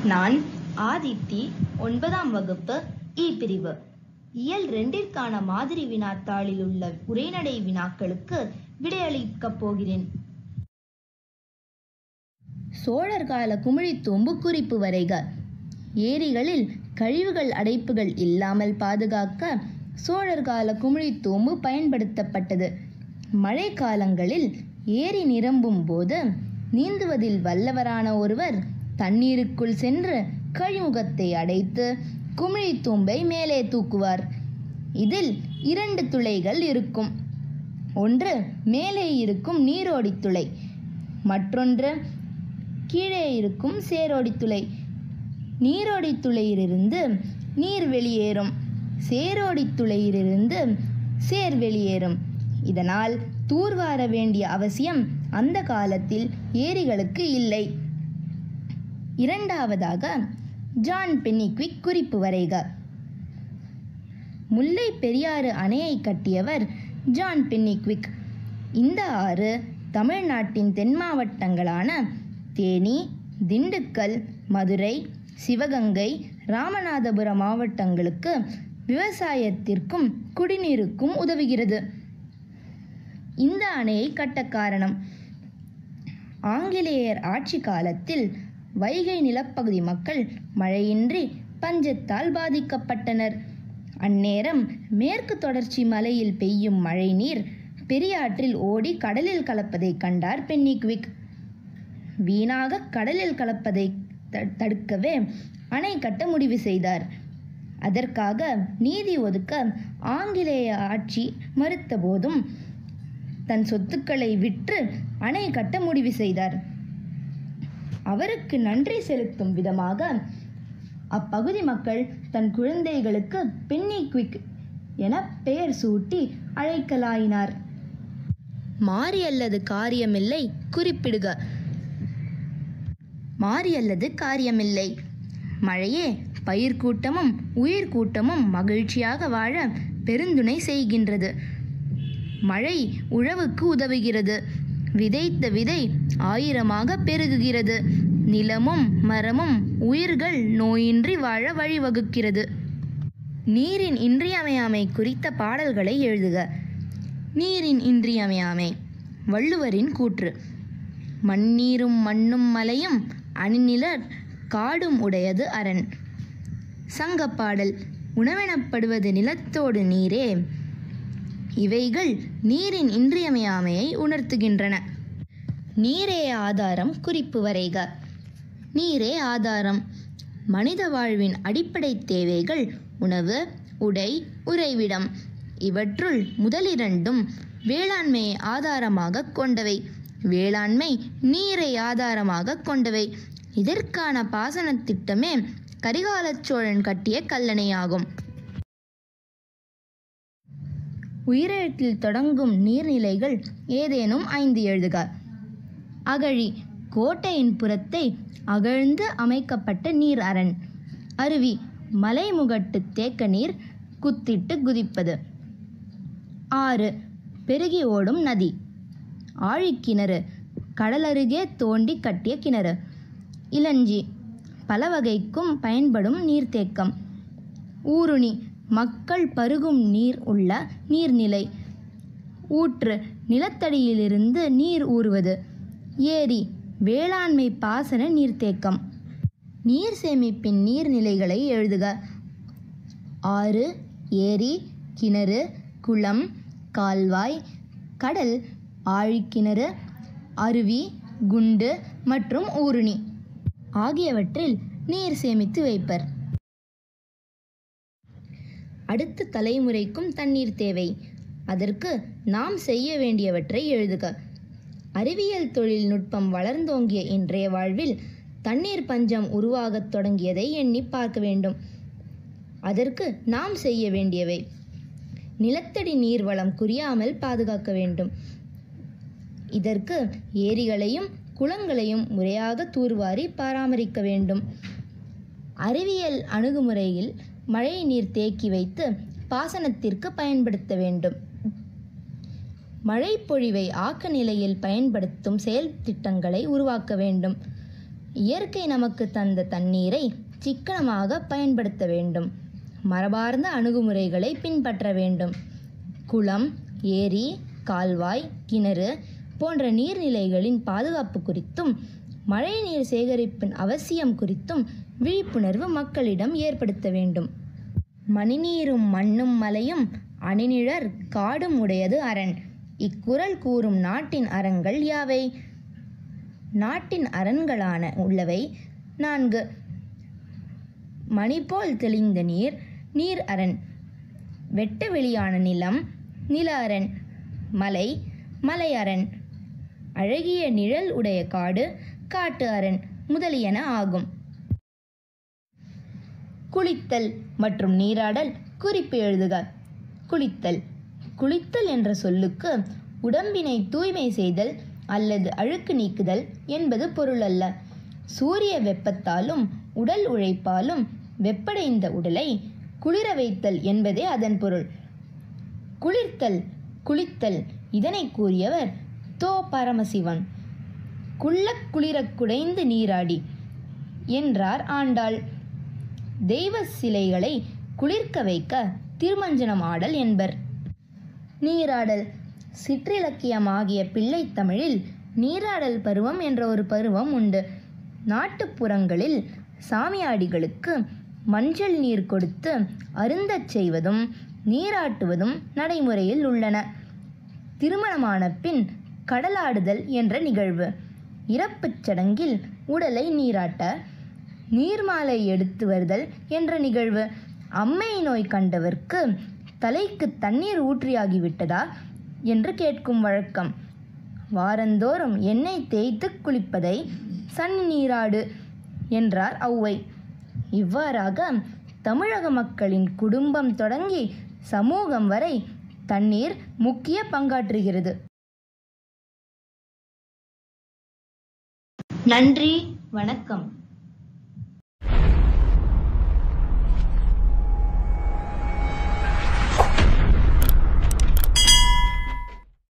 நான் ஆதித்தி ஒன்பதாம் வகுப்பு இ பிரிவு இயல் ரெண்டிற்கான மாதிரி வினாத்தாளில் உள்ள உரைநடை வினாக்களுக்கு விடையளிக்கப் போகிறேன் சோழர் கால குமிழித்தூம்பு குறிப்பு வரைக ஏரிகளில் கழிவுகள் அடைப்புகள் இல்லாமல் பாதுகாக்க சோழர் கால குமிழித்தூம்பு பயன்படுத்தப்பட்டது மழை காலங்களில் ஏரி நிரம்பும் போது நீந்துவதில் வல்லவரான ஒருவர் தண்ணீருக்குள் சென்று கழிமுகத்தை அடைத்து குமிழித்தூம்பை மேலே தூக்குவார் இதில் இரண்டு துளைகள் இருக்கும் ஒன்று மேலே இருக்கும் நீரோடித் துளை மற்றொன்று கீழே இருக்கும் சேரோடித் துளை நீரோடித் துளையிலிருந்து நீர் வெளியேறும் சேரோடித் துளையிலிருந்து சேர் வெளியேறும் இதனால் தூர்வார வேண்டிய அவசியம் அந்த காலத்தில் ஏரிகளுக்கு இல்லை இரண்டாவதாக ஜான் பென்னிக்விக் குறிப்பு வரைக முல்லை பெரியாறு அணையை கட்டியவர் ஜான் பென்னிக்விக் இந்த ஆறு தமிழ்நாட்டின் தென் மாவட்டங்களான தேனி திண்டுக்கல் மதுரை சிவகங்கை ராமநாதபுரம் மாவட்டங்களுக்கு விவசாயத்திற்கும் குடிநீருக்கும் உதவுகிறது இந்த அணையை கட்ட காரணம் ஆங்கிலேயர் ஆட்சி காலத்தில் வைகை நிலப்பகுதி மக்கள் மழையின்றி பஞ்சத்தால் பாதிக்கப்பட்டனர் அந்நேரம் மேற்கு தொடர்ச்சி மலையில் பெய்யும் மழைநீர் பெரியாற்றில் ஓடி கடலில் கலப்பதைக் கண்டார் பென்னிக்விக் வீணாக கடலில் கலப்பதை த- தடுக்கவே அணை கட்ட முடிவு செய்தார் அதற்காக நீதி ஒதுக்க ஆங்கிலேய ஆட்சி மறுத்த போதும் தன் சொத்துக்களை விற்று அணை கட்ட முடிவு செய்தார் அவருக்கு நன்றி செலுத்தும் விதமாக அப்பகுதி மக்கள் தன் குழந்தைகளுக்கு பென்னி குவிக் என பெயர் சூட்டி அழைக்கலாயினார் மாறி அல்லது காரியமில்லை குறிப்பிடுக மாறி அல்லது காரியமில்லை மழையே பயிர் கூட்டமும் உயிர் கூட்டமும் மகிழ்ச்சியாக வாழ பெருந்துணை செய்கின்றது மழை உழவுக்கு உதவுகிறது விதைத்த விதை ஆயிரமாக பெருகுகிறது நிலமும் மரமும் உயிர்கள் நோயின்றி வாழ வழிவகுக்கிறது நீரின் இன்றியமையாமை குறித்த பாடல்களை எழுதுக நீரின் இன்றியமையாமை வள்ளுவரின் கூற்று மண்ணீரும் மண்ணும் மலையும் அணிநிலர் காடும் உடையது அரண் சங்கப்பாடல் உணவெனப்படுவது நிலத்தோடு நீரே இவைகள் நீரின் இன்றியமையாமையை உணர்த்துகின்றன நீரே ஆதாரம் குறிப்பு வரைக நீரே ஆதாரம் மனித வாழ்வின் அடிப்படை தேவைகள் உணவு உடை உறைவிடம் இவற்றுள் முதலிரண்டும் வேளாண்மையை ஆதாரமாக கொண்டவை வேளாண்மை நீரை ஆதாரமாக கொண்டவை இதற்கான பாசனத் திட்டமே கரிகாலச் சோழன் கட்டிய கல்லணையாகும் உயிரெழுத்தில் தொடங்கும் நீர்நிலைகள் ஏதேனும் ஐந்து எழுதுக அகழி கோட்டையின் புறத்தை அகழ்ந்து அமைக்கப்பட்ட நீர் அரண் அருவி மலைமுகட்டு தேக்க நீர் குத்திட்டு குதிப்பது ஆறு பெருகி ஓடும் நதி ஆழிக்கிணறு கடலருகே தோண்டி கட்டிய கிணறு இளஞ்சி பல வகைக்கும் பயன்படும் நீர்த்தேக்கம் ஊருணி மக்கள் பருகும் நீர் உள்ள நீர்நிலை ஊற்று நிலத்தடியிலிருந்து நீர் ஊறுவது ஏரி வேளாண்மை பாசன நீர்த்தேக்கம் நீர் சேமிப்பின் நீர்நிலைகளை எழுதுக ஆறு ஏரி கிணறு குளம் கால்வாய் கடல் ஆழிக்கிணறு அருவி குண்டு மற்றும் ஊருணி ஆகியவற்றில் நீர் சேமித்து வைப்பர் அடுத்த தலைமுறைக்கும் தண்ணீர் தேவை அதற்கு நாம் செய்ய வேண்டியவற்றை எழுதுக அறிவியல் தொழில்நுட்பம் வளர்ந்தோங்கிய இன்றைய வாழ்வில் தண்ணீர் பஞ்சம் உருவாகத் தொடங்கியதை எண்ணி பார்க்க வேண்டும் அதற்கு நாம் செய்ய வேண்டியவை நிலத்தடி நீர்வளம் குறையாமல் பாதுகாக்க வேண்டும் இதற்கு ஏரிகளையும் குளங்களையும் முறையாக தூர்வாரி பராமரிக்க வேண்டும் அறிவியல் அணுகுமுறையில் மழை நீர் தேக்கி வைத்து பாசனத்திற்கு பயன்படுத்த வேண்டும் மழைப்பொழிவை ஆக்க நிலையில் பயன்படுத்தும் செயல் திட்டங்களை உருவாக்க வேண்டும் இயற்கை நமக்கு தந்த தண்ணீரை சிக்கனமாக பயன்படுத்த வேண்டும் மரபார்ந்த அணுகுமுறைகளை பின்பற்ற வேண்டும் குளம் ஏரி கால்வாய் கிணறு போன்ற நீர்நிலைகளின் பாதுகாப்பு குறித்தும் மழைநீர் சேகரிப்பின் அவசியம் குறித்தும் விழிப்புணர்வு மக்களிடம் ஏற்படுத்த வேண்டும் மணிநீரும் மண்ணும் மலையும் அணிநிழற் காடும் உடையது அரண் இக்குறள் கூறும் நாட்டின் அறங்கள் யாவை நாட்டின் அரண்களான உள்ளவை நான்கு மணிபோல் தெளிந்த நீர் நீர் அரண் வெட்ட வெளியான நிலம் நில அரண் மலை மலை அரண் அழகிய நிழல் உடைய காடு காட்டு அரண் முதலியன ஆகும் குளித்தல் மற்றும் நீராடல் குறிப்பு எழுதுக குளித்தல் குளித்தல் என்ற சொல்லுக்கு உடம்பினை தூய்மை செய்தல் அல்லது அழுக்கு நீக்குதல் என்பது பொருள் அல்ல சூரிய வெப்பத்தாலும் உடல் உழைப்பாலும் வெப்படைந்த உடலை குளிர வைத்தல் என்பதே அதன் பொருள் குளிர்த்தல் குளித்தல் இதனை கூறியவர் தோ பரமசிவன் குள்ளக் குளிரக் குடைந்து நீராடி என்றார் ஆண்டாள் தெய்வ சிலைகளை குளிர்க்க வைக்க திருமஞ்சனம் ஆடல் என்பர் நீராடல் சிற்றிலக்கியமாகிய பிள்ளைத் தமிழில் நீராடல் பருவம் என்ற ஒரு பருவம் உண்டு நாட்டுப்புறங்களில் சாமியாடிகளுக்கு மஞ்சள் நீர் கொடுத்து அருந்தச் செய்வதும் நீராட்டுவதும் நடைமுறையில் உள்ளன திருமணமான பின் கடலாடுதல் என்ற நிகழ்வு இறப்புச் சடங்கில் உடலை நீராட்ட நீர்மாலை எடுத்து வருதல் என்ற நிகழ்வு அம்மை நோய் கண்டவர்க்கு தலைக்கு தண்ணீர் ஊற்றியாகிவிட்டதா என்று கேட்கும் வழக்கம் வாரந்தோறும் எண்ணெய் தேய்த்து குளிப்பதை சன் நீராடு என்றார் ஔவை இவ்வாறாக தமிழக மக்களின் குடும்பம் தொடங்கி சமூகம் வரை தண்ணீர் முக்கிய பங்காற்றுகிறது நன்றி வணக்கம்